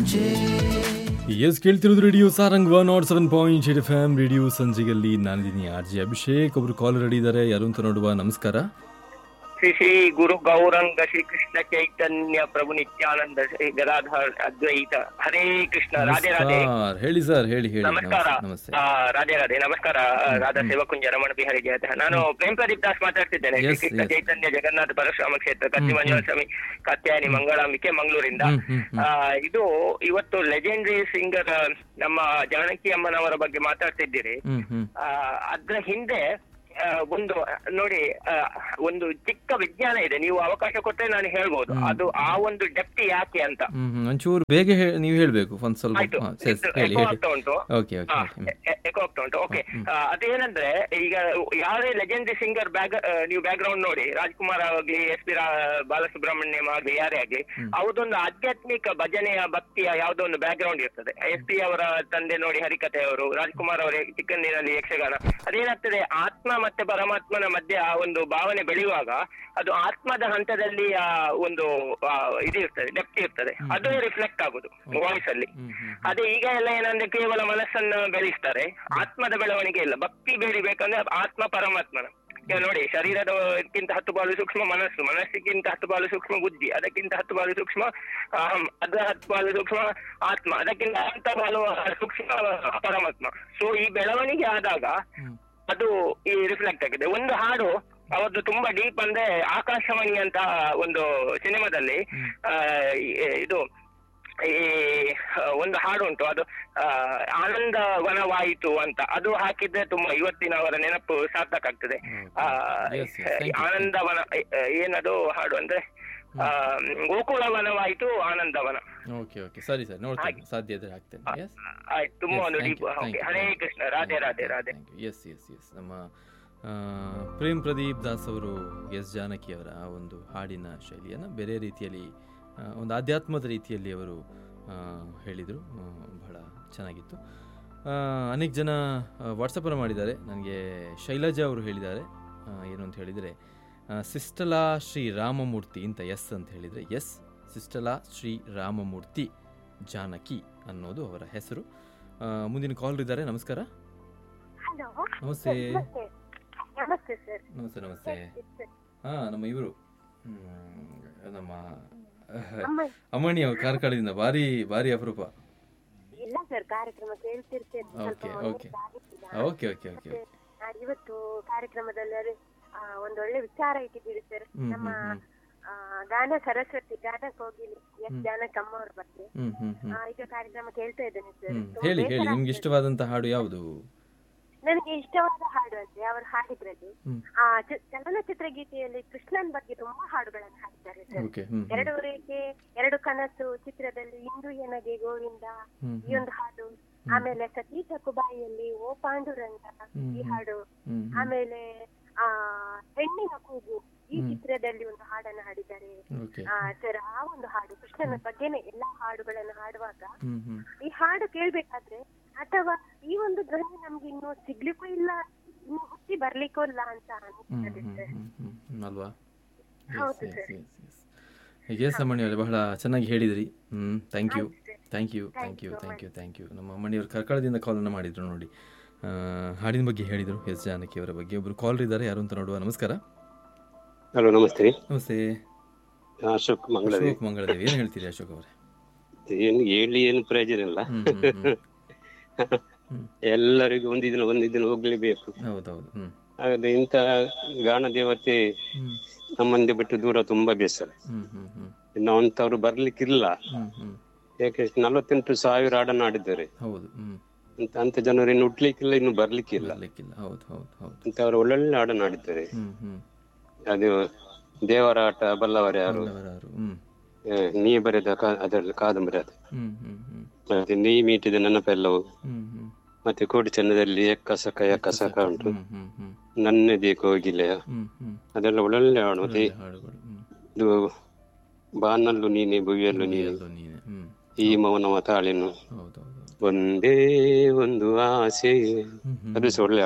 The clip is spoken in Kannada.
ಸಂಜೆ ಎಸ್ ಕೇಳ್ತಿರೋದು radio Sarang one nought seven point eight F M radio ಸಂಜೆಯಲ್ಲಿ ನಾನಿದ್ದೀನಿ ಆರ್ ಜಿ ಅಭಿಷೇಕ್ ಒಬ್ರು ಕಾಲ್ ರೆಡಿ ಇದ್ದಾರೆ ಯಾರು ಅಂತ ನೋಡುವ ನಮಸ್ಕಾರ ಶ್ರೀ ಶ್ರೀ ಗುರು ಗೌರಂಗ ಶ್ರೀ ಕೃಷ್ಣ ಚೈತನ್ಯ ಪ್ರಭು ನಿತ್ಯಾನಂದ ಶ್ರೀ ಗದಾಧರ್ ಅದ್ವೈತ ಹರೇ ಕೃಷ್ಣ ರಾಧೆ ರಾಧೆ ನಮಸ್ಕಾರ ಹೇಳಿ ಸರ್ ಹೇಳಿ ಹೇಳಿ ನಮಸ್ಕಾರ ನಮಸ್ತೆ ಆ, ರಾಧೆ ರಾಧೆ ನಮಸ್ಕಾರ ರಾಧಾ ಸೇವಕುಂಜ ರಮಣ ಬಿಹಾರಿ ಜಯತ ನಾನು ಪ್ರೇಮ್ ಪ್ರದೀಪ್ ದಾಸ್ ಮಾತಾಡ್ತಿದ್ದೇನೆ ಶ್ರೀ Yes, ಕೃಷ್ಣ yes. ಚೈತನ್ಯ ಜಗನ್ನಾಥ ಪರಶುರಾಮ ಕ್ಷೇತ್ರ ಕತ್ತಿ ಮಂಜುನಾಥ ಸ್ವಾಮಿ ಕಾತ್ಯಾಯನಿ ಮಂಗಳಾಂಬಿಕೆ ಮಂಗಳೂರಿಂದ ಹ್ಮ್, ಹ್ಮ್, ಹ್ಮ್. ಆ, ಇದು ಇವತ್ತು ಲೆಜೆಂಡರಿ ಸಿಂಗರ್ ನಮ್ಮ ಜಾನಕಿ ಅಮ್ಮನವರ ಬಗ್ಗೆ ಮಾತಾಡ್ತಿದ್ದೀರಿ ಹ್ಮ್ ಹ್ಮ್ ಆ, ಅದ್ರ ಹಿಂದೆ ಆ, ಒಂದು ನೋಡಿ ಆ, ಒಂದು ಚಿಕ್ಕ ವಿಜ್ಞಾನ ಇದೆ ನೀವು ಅವಕಾಶ ಕೊಟ್ಟರೆ ನಾನು ಹೇಳ್ಬೋದು ಅದು ಆ ಒಂದು ಡೆಪ್ತಿ ಯಾಕೆ ಅಂತ ಹ್ಮ್ ಹ್ಮ್ ಒಂಚೂರು ಬೇಗ ಹೇ- ನೀವು ಹೇಳ್ಬೇಕು ಒಂದ್ ಸ್ವಲ್ಪ ಆಯ್ತು ಹಾ, ಸರಿ, ಇದು ಹೇಳಿ echo ಹೇಳಿ ಆಗ್ತಾ ಉಂಟು ಓಕೆ ಓಕೆ ಹಾ, ಓಕೆ ಎ- ಎ- echo ಆಗ್ತಾ ಉಂಟು ಓಕೆ ಅದೇನಂದ್ರೆ ಈಗ ಯಾರೇ ಲೆಜೆಂಡರಿ ಸಿಂಗರ್ ಬ್ಯಾಕ್ ನೀವು ಬ್ಯಾಕ್ ಗ್ರೌಂಡ್ ನೋಡಿ ರಾಜ್ಕುಮಾರ್ ಆಗ್ಲಿ ಎಸ್ ಪಿ ಬಾಲಸುಬ್ರಹ್ಮಣ್ಯಂ ಆಗ್ಲಿ ಯಾರೇ ಆಗ್ಲಿ ಅವದೊಂದು ಆಧ್ಯಾತ್ಮಿಕ ಭಜನೆಯ ಭಕ್ತಿಯ ಯಾವುದೋ ಒಂದು ಬ್ಯಾಕ್ ಗ್ರೌಂಡ್ ಇರ್ತದೆ ಎಸ್ ಪಿ ಅವರ ತಂದೆ ನೋಡಿ ಹರಿಕಥೆ ಅವರು ರಾಜ್ಕುಮಾರ್ ಅವರ ಚಿಕ್ಕಂದಿನಲ್ಲಿ ಯಕ್ಷಗಾನ ಅದೇನಾಗ್ತದೆ ಆತ್ಮ ಮತ್ತೆ ಪರಮಾತ್ಮನ ಮಧ್ಯೆ ಆ ಒಂದು ಭಾವನೆ ಬೆಳೆಯುವಾಗ ಅದು ಆತ್ಮದ ಹಂತದಲ್ಲಿ ಆ ಒಂದು ಆ, ಇದು ಇರ್ತದೆ ಡೆಪ್ತ್ ಇರ್ತದೆ ಅದು ರಿಫ್ಲೆಕ್ಟ್ ಆಗುದು ವಾಯ್ಸ್ ಅಲ್ಲಿ ಹ್ಮ್ ಹ್ಮ್ ಅದೇ ಈಗ ಎಲ್ಲ ಏನಂದ್ರೆ ಕೇವಲ ಮನಸ್ಸನ್ನು ಬೆಳೆಸ್ತಾರೆ ಆತ್ಮದ ಬೆಳವಣಿಗೆ ಇಲ್ಲ ಭಕ್ತಿ ಬೆಳಿಬೇಕಂದ್ರೆ ಆತ್ಮ ಪರಮಾತ್ಮನ ಈಗ ನೋಡಿ ಶರೀರದಕ್ಕಿಂತ ಹತ್ತು ಬಾಲು ಸೂಕ್ಷ್ಮ ಮನಸ್ಸು ಮನಸ್ಸಿಗಿಂತ ಹತ್ತು ಬಾಲು ಸೂಕ್ಷ್ಮ ಬುದ್ಧಿ ಅದಕ್ಕಿಂತ ಹತ್ತು ಬಾಲು ಸೂಕ್ಷ್ಮ ಅಹಂ ಅದರ ಹತ್ತು ಬಾಲು ಸೂಕ್ಷ್ಮ ಆತ್ಮ ಅದಕ್ಕಿಂತ ಹತ್ತು ಬಾಲು ಸೂಕ್ಷ್ಮ ಪರಮಾತ್ಮ ಸೊ ಈ ಬೆಳವಣಿಗೆ ಆದಾಗ ಹ್ಮ್. ಅದು ಈ ರಿಫ್ಲೆಕ್ಟ್ ಆಗಿದೆ ಒಂದು ಹಾಡು ಅವತ್ತು ತುಂಬಾ ಡೀಪ್ ಅಂದ್ರೆ ಆಕಾಶವಾಣಿ ಅಂತ ಒಂದು ಸಿನಿಮಾದಲ್ಲಿ ಆ, ಈ- ಇದು ಈ ಆ, ಒಂದು ಹಾಡು ಉಂಟು ಅದು ಆ, ಆನಂದ ವನವಾಯಿತು ಅಂತ ಅದು ಹಾಕಿದ್ರೆ ತುಂಬಾ ಇವತ್ತಿನ ಅವರ ನೆನಪು ಸಾರ್ಥಕ ಆಗ್ತದೆ ಆ, Yes, yes. Thank you. ಆನಂದವನ ಏ- ಏನದು ಹಾಡು ಅಂದ್ರೆ ಆ, ಗೋಕುಲ ವನವಾಯಿತು ಆನಂದವನ ಓಕೆ ಓಕೆ ಸರಿ ಸರ್ ನೋಡ್ತೇನೆ ಸಾಧ್ಯ ಇದ್ರೆ ಹಾಕ್ತೇನೆ ಎಸ್ ಆಯ್ತು ತುಂಬಾ ಒಂದು deep okay Hare Krishna Radhe Radhe Radhe yes yes yes ನಮ್ಮ ಆ, ಪ್ರೇಮ್ ಪ್ರದೀಪ್ ದಾಸ್ ಅವರು ಎಸ್ ಜಾನಕಿ ಅವರ ಆ ಒಂದು ಹಾಡಿನ ಶೈಲಿಯನ್ನು ಬೇರೆ ರೀತಿಯಲ್ಲಿ ಆ, ಒಂದು ಆಧ್ಯಾತ್ಮದ ರೀತಿಯಲ್ಲಿ ಅವರು ಆ, ಹೇಳಿದರು ಆ, ಬಹಳ ಚೆನ್ನಾಗಿತ್ತು ಆ, ಅನೇಕ ಜನ ವಾಟ್ಸಪ್ಪನ್ನು ಮಾಡಿದ್ದಾರೆ ನನಗೆ ಶೈಲಜಾ ಅವರು ಹೇಳಿದ್ದಾರೆ ಆ, ಏನು ಅಂತ ಹೇಳಿದರೆ ಆ, ಸಿಸ್ಟಲಾ ಶ್ರೀ ರಾಮಮೂರ್ತಿ ಅಂತ ಎಸ್ ಅಂತ ಹೇಳಿದರೆ ಎಸ್ ಸಿಸ್ಟಲಾ ಶ್ರೀ ರಾಮಮೂರ್ತಿ ಜಾನಕಿ ಅನ್ನೋದು ಅವರ ಹೆಸರು ಆ, ಮುಂದಿನ ಕಾಲ್ ಇದ್ದಾರೆ ನಮಸ್ಕಾರ ಹಲೋ ನಮಸ್ತೆ ನಮಸ್ತೆ ನಮಸ್ತೆ ಸರ್ ನಮಸ್ತೆ ನಮಸ್ತೆ ಹಾ ನಮ್ಮ ಇವರು ನಮ್ಮ ಅಮ್ಮ ಅಮ್ಮಣಿ ಅವ್ರ ಕಾರ್ಕಳದಿಂದ ಭಾರಿ ಭಾರಿ ಅಪರೂಪ ಇಲ್ಲ ಸರ್ ಕಾರ್ಯಕ್ರಮ ಕೇಳ್ತಿರ್ತೇನೆ ಸ್ವಲ್ಪ ಓಕೆ ಓಕೆ ಹೊತ್ತು ಆಗಿತ್ತಿಲ್ಲ. ಓಕೆ ಓಕೆ ಓಕೆ ಮತ್ತೆ, ಆ, ಇವತ್ತು ಕಾರ್ಯಕ್ರಮದಲ್ಲಿ ಅದೇ, ಆ, ಒಂದೊಳ್ಳೆ ವಿಚಾರ ಇಟ್ಟಿದ್ದೀರಿ ಸರ್ ಹ್ಮ್, ನಮ್ಮ ಹ್ಮ್, ಆ, ಗಾನ ಸರಸ್ವತಿ ಗಾನ ಕೋಗಿಲಿ ಎಸ್ ಜಾನಕಮ್ಮ ಅವ್ರ ಬಗ್ಗೆ ಹ್ಮ್ ಹ್ಮ್ ಹ್ಮ್ ಆ, ಈಗ ಕಾರ್ಯಕ್ರಮ ಕೇಳ್ತಾ ಇದ್ದೇನೆ ಸರ್ ಹ್ಮ್ ತುಂಬಾ ಹೇಳಿ ಹೇಳಿ ಬೇಸರ ನಿಮ್ಗೆ ಆಗ್ತದೆ. ಇಷ್ಟವಾದಂತ ಹಾಡು ಯಾವುದು ನನಗೆ ಇಷ್ಟವಾದ ಹಾಡು ಅಂದ್ರೆ ಅವರು ಹಾಡಿದ್ರಲ್ಲಿ ಹ್ಮ್. ಆ ಚ- ಚಲನಚಿತ್ರ ಗೀತೆಯಲ್ಲಿ ಕೃಷ್ಣನ್ ಬಗ್ಗೆ ತುಂಬಾ ಹಾಡುಗಳನ್ನು ಹಾಡಿದ್ದಾರೆ ಸರ್ ಓಕೆ ಹ್ಮ್ ಹ್ಮ್ ಎರಡು ರೇಖೆ ಎರಡು ಕನಸು ಚಿತ್ರದಲ್ಲಿ ಇಂದು ಎನಗೆ ಗೋವಿಂದ ಹ್ಮ್ ಈ ಒಂದು ಹಾಡು ಆಮೇಲೆ ಸತೀಶ ಕುಬಾಯಿಯಲ್ಲಿ ಓ ಪಾಂಡುರಂಗ ಈ ಹಾಡು ಹ್ಮ್ ಆಮೇಲೆ ಆ ಹೆಣ್ಣಿನ ಕೂಗು ಈ ಚಿತ್ರದಲ್ಲಿ ಒಂದು ಹಾಡನ್ನು ಹಾಡಿದ್ದಾರೆ ಓಕೆ ಆ ಸರ್ ಆ ಒಂದು ಹಾಡು ಕೃಷ್ಣನ ಬಗ್ಗೆನೆ ಎಲ್ಲಾ ಹಾಡುಗಳನ್ನು ಹಾಡುವಾಗ ಹ್ಮ್ ಹ್ಮ್ ಈ ಹಾಡು ಕೇಳ್ಬೇಕಾದ್ರೆ ಅಥವಾ ಈ ಒಂದು ಧ್ವನಿ ನಮ್ಗೆ ಇನ್ನು ಸಿಗ್ಲಿಕ್ಕೂ ಇಲ್ಲ ಇನ್ನು ಹುಟ್ಟಿ ಬರ್ಲಿಕ್ಕೂ ಇಲ್ಲ ಅಂತ ಹ್ಮ್ ಅನಿಸ್ತದೆ ಹ್ಮ್ ಸರ್ ಹ್ಮ್ ಹ್ಮ್ ಹ್ಮ್ ಅಲ್ವಾ ಹೌದು yes sir. Yes yes yes Ammani ಅವರೇ ಬಹಳ ಚೆನ್ನಾಗಿ ಹೇಳಿದ್ರಿ ಹ್ಮ್ ಥ್ಯಾಂಕ್ ಯು ಆಯ್ತು sir. Thank you thank you thank you thank you ನಮ್ಮ ಅಮ್ಮಣಿಯವರು ಕರ್ಕಳದಿಂದ ಕಾಲನ್ನು ಮಾಡಿದ್ರು ನೋಡಿ ಆ, ಹಾಡಿನ ಬಗ್ಗೆ ಹೇಳಿದರು ಎಸ್ ಜಾನಕಿ ಅವರ ಬಗ್ಗೆ ಒಬ್ರು ಕಾಲ್ ಇದ್ದಾರೆ ಯಾರು ಅಂತ ನೋಡುವ ನಮಸ್ಕಾರ ಹಲೋ ನಮಸ್ತೆ ರೀ ನಮಸ್ತೆ ಅಶೋಕ್ ಮಂಗಳವಿ ಅಶೋಕ್ ಮಂಗಳದೇವಿ ಏನು ಹೇಳ್ತೀರಿ ಅಶೋಕ್ ಅವರೇ ಏನು ಹೇಳಿ ಏನು ಪ್ರಯೋಜನ ಇಲ್ಲ ಹ್ಮ್ ಹ್ಮ್ ಹ್ಮ್ ಎಲ್ಲರಿಗೂ ಒಂದಿನ ಒಂದಿನ ಹೋಗ್ಲೇಬೇಕು ಹೌದೌದು ಹ್ಮ್ ಹಾಗಾದ್ರೆ ಇಂಥ ಗಾನ ದೇವತೆ ಹ್ಮ್ ನಮ್ಮಂದೆ ಬಿಟ್ಟು ದೂರ ತುಂಬಾ ಬೇಸರ ಹ್ಮ್ ಹ್ಮ್ ಹ್ಮ್ ಇನ್ನು ಅಂತವ್ರು ಬರ್ಲಿಕ್ಕಿಲ್ಲ ಹ್ಮ್ ಹ್ಮ್ ಯಾಕೆ ನಲವತ್ತೆಂಟು ಸಾವಿರ ಹಾಡನ್ನು ಆಡಿದ್ದಾರೆ ಹೌದು ಹ್ಮ್ ಅಂತ ಅಂತ ಜನರು ಇನ್ನು ಹುಟ್ಲಿಕ್ಕಿಲ್ಲ ಇನ್ನು ಬರ್ಲಿಕ್ಕಿಲ್ಲ ಬರ್ಲಿಕ್ಕಿಲ್ಲ ಹೌದು ಹೌದು ಹೌದು ಅಂತವ್ರು ಒಳ್ಳೊಳ್ಳೆ ಹಾಡನ್ನು ಆಡಿದ್ದಾರೆ ಹ್ಮ್ ಹ್ಮ್ ಅದು ದೇವರ ಆಟ ಬಲ್ಲವರ ಯಾರು ಎಲ್ಲವರಾರು ಹ್ಮ್ ಆ, ನೀ ಬರೆದ ಕಾ ಅದರಲ್ಲಿ ಕಾದಂಬರಿ ಅದು ಹ್ಮ್ ಹ್ಮ್ ಹ್ಮ್ ಮತ್ತೆ ನೀ ಮೀಟಿದ ನೆನಪೆಲ್ಲವು ಹ್ಮ್ ಹ್ಮ್ ಮತ್ತೆ ಕೋಟಿ ಚೆನ್ನದಲ್ಲಿ ಎಕ್ಕಸಕ ಎಕ್ಕಸಕ ಉಂಟು ಹ್ಮ್ ಹ್ಮ್ ಹ್ಮ್ ನನ್ನದೇ ಕೋಗಿಲೆಯ ಹ್ಮ್ ಹ್ಮ್ ಅದೆಲ್ಲ ಒಳ್ಳೊಳ್ಳೆ ಹಾಡು ಮತ್ತೆ ಒಳ್ಳೆ ಹಾಡುಗಳು ಹ್ಮ್ ಇದು ಬಾನಲ್ಲು ನೀನೆ ಭುವಿಯಲ್ಲು ನೀನೆ ಎಲ್ಲೋ ನೀನೆ ಹ್ಮ್ ಈ ಮೌನವ ತಾಳಿನು ಹೌದೌದು ಒಂದೇ ಒಂದು ಆಸೆ ಹ್ಮ್ ಹ್ಮ್ ಅದು ಸಹ ಒಳ್ಳೆ